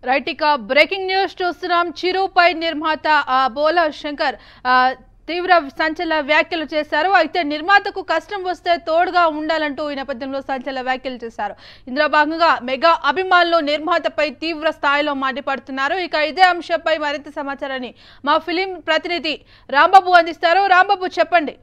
right ఇక breaking news చూస్తున్నాం చిరుపై నిర్మాత ఆ, బోలా శంకర్ ఆ, తీవ్ర సంచలన వ్యాఖ్యలు చేశారు అయితే నిర్మాతకు కష్టం వస్తే తోడుగా ఉండాలంటూ ఈ నేపథ్యంలో సంచలన వ్యాఖ్యలు చేశారు ఇందులో భాగంగా మెగా అభిమానులు నిర్మాతపై తీవ్ర స్థాయిలో మండిపడుతున్నారు ఇక ఇదే అంశంపై మరింత సమాచారాన్ని మా ఫిలిం ప్రతినిధి రాంబాబు అందిస్తారు రాంబాబు చెప్పండి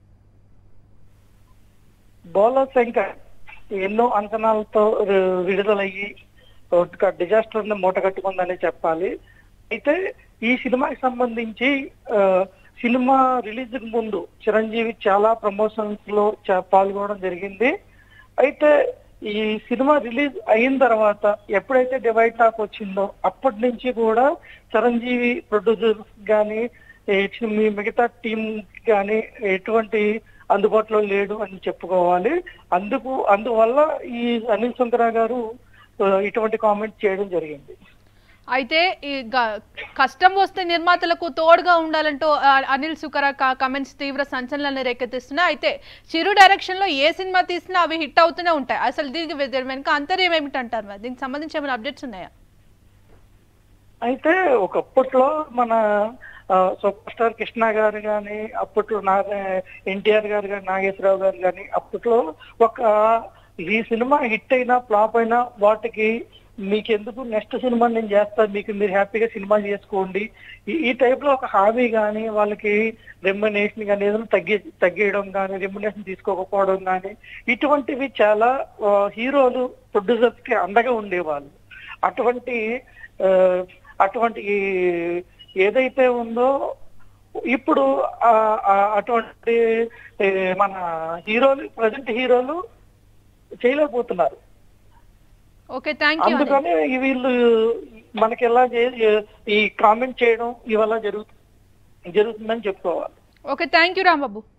బోలో శంకర్ ఎన్నో అంచనాలతో రి- విడుదలయ్యి ఒక డిజాస్టర్ ని మూట కట్టుకుందని చెప్పాలి అయితే ఈ సినిమాకి సంబంధించి ఆ, సినిమా రిలీజ్ ముందు చిరంజీవి చాలా ప్రమోషన్స్ లో చా- పాల్గొనడం జరిగింది అయితే ఈ సినిమా రిలీజ్ అయిన తర్వాత ఎప్పుడైతే డివైడ్ టాక్ వచ్చిందో అప్పటి నుంచి కూడా చిరంజీవి ప్రొడ్యూసర్స్ కానీ మీ మిగతా టీం కానీ ఎటువంటి అందుబాటులో లేడు అని చెప్పుకోవాలి అందుకు అందువల్ల ఈ అనిల్ సుంకరా గారు ఆ, ఇటువంటి కామెంట్ చేయడం జరిగింది అయితే ఈ గ- కష్టం వస్తే నిర్మాతలకు తోడుగా ఉండాలంటూ ఆ, అనిల్ సుకర కమెంట్స్ తీవ్ర సంచలనాన్ని రేకెత్తిస్తున్నాయి అయితే చిరు డైరెక్షన్ లో ఏ సినిమా తీసినా అవి హిట్ అవుతూనే ఉంటాయి అసలు దీనికి వె- దీని వెనుక అంతర్యం ఏమిటంటారు మరి దీనికి సంబంధించి ఏమైనా అప్డేట్స్ ఉన్నాయా అయితే ఒకప్పట్లో మన ఆ, సూపర్ స్టార్ కృష్ణ గారు కానీ అప్పట్లో నా ఎన్టీఆర్ గారు కానీ నాగేశ్వరరావు గారు కానీ అప్పట్లో ఒక ఈ సినిమా హిట్ అయినా ఫ్లాప్ అయినా వాటికి మీకెందుకు నెక్స్ట్ సినిమా నేను చేస్తాను మీకు మీరు హ్యాపీగా సినిమా చేసుకోండి ఈ- ఈ టైప్ లో ఒక హాబీ కానీ వాళ్ళకి రెమ్యునేషన్ కానీ ఏదైనా తగ్గి తగ్గేయడం కానీ రెమ్యునేషన్ తీసుకోకపోవడం కానీ ఇటువంటివి చాలా ఆ, హీరోలు ప్రొడ్యూసర్స్ కి అండగా ఉండేవాళ్ళు అటువంటి ఆ, అటువంటి ఏదైతే ఉందో ఇప్పుడు ఆ, ఆ, అటువంటి ఏ, మన హీరోలు ప్రజెంట్ హీరోలు చేయలేకపోతున్నారు ఓకే థ్యాంక్ యూ అందుకని ఈ వీళ్ళు మనకి ఎలా చే- ఈ కామెంట్ చేయడం ఇవల్ల జరుగుతుంది జరుగుతుందని చెప్పుకోవాలి ఓకే థ్యాంక్ యూ రాంబాబు